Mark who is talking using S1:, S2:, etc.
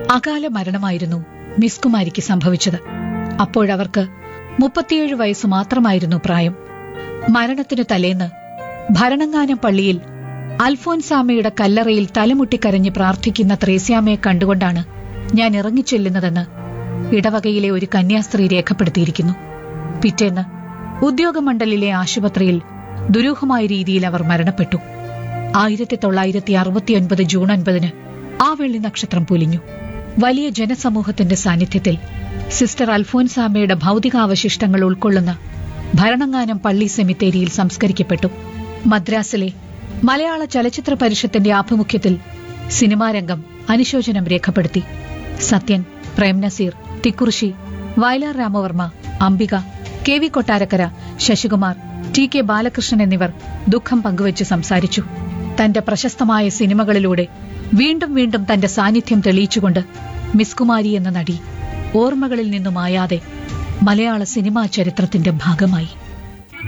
S1: അകാല മരണമായിരുന്നു മിസ് കുമാരിക്ക് സംഭവിച്ചത് അപ്പോഴവർക്ക് മുപ്പത്തിയേഴ് വയസ്സ് മാത്രമായിരുന്നു പ്രായം മരണത്തിനു തലേന്ന് ഭരണങ്ങാനം പള്ളിയിൽ അൽഫോൻസാമയുടെ കല്ലറയിൽ തലമുട്ടിക്കരഞ്ഞ് പ്രാർത്ഥിക്കുന്ന ത്രേസ്യാമയെ കണ്ടുകൊണ്ടാണ് ഞാൻ ഇറങ്ങിച്ചെല്ലുന്നതെന്ന് ഇടവകയിലെ ഒരു കന്യാസ്ത്രീ രേഖപ്പെടുത്തിയിരിക്കുന്നു പിറ്റേന്ന് ഉദ്യോഗമണ്ഡലിലെ ആശുപത്രിയിൽ ദുരൂഹമായ രീതിയിൽ അവർ മരണപ്പെട്ടു ആയിരത്തി തൊള്ളായിരത്തി അറുപത്തിയൊൻപത് ജൂൺ ഒൻപതിന് ആ വെള്ളി നക്ഷത്രം പൊലിഞ്ഞു വലിയ ജനസമൂഹത്തിന്റെ സാന്നിധ്യത്തിൽ സിസ്റ്റർ അൽഫോൻസാമയുടെ ഭൗതികാവശിഷ്ടങ്ങൾ ഉൾക്കൊള്ളുന്ന ഭരണങ്ങാനം പള്ളി സെമിത്തേരിയിൽ സംസ്കരിക്കപ്പെട്ടു മദ്രാസിലെ മലയാള ചലച്ചിത്ര പരിഷത്തിന്റെ ആഭിമുഖ്യത്തിൽ സിനിമാരംഗം അനുശോചനം രേഖപ്പെടുത്തി Sathyan Prem Nazir Thikkurissy Vayalar Ramavarma Ambika K V Kottarakkara Sasikumar T K Balakrishnan എന്നിവർ ദുഃഖം പങ്കുവച്ച് സംസാരിച്ചു തന്റെ പ്രശസ്തമായ സിനിമകളിലൂടെ വീണ്ടും വീണ്ടും തന്റെ സാന്നിധ്യം തെളിയിച്ചുകൊണ്ട് മിസ് കുമാരി എന്ന നടി ഓർമ്മകളിൽ നിന്നും മായാതെ മലയാള സിനിമാ ചരിത്രത്തിന്റെ ഭാഗമായി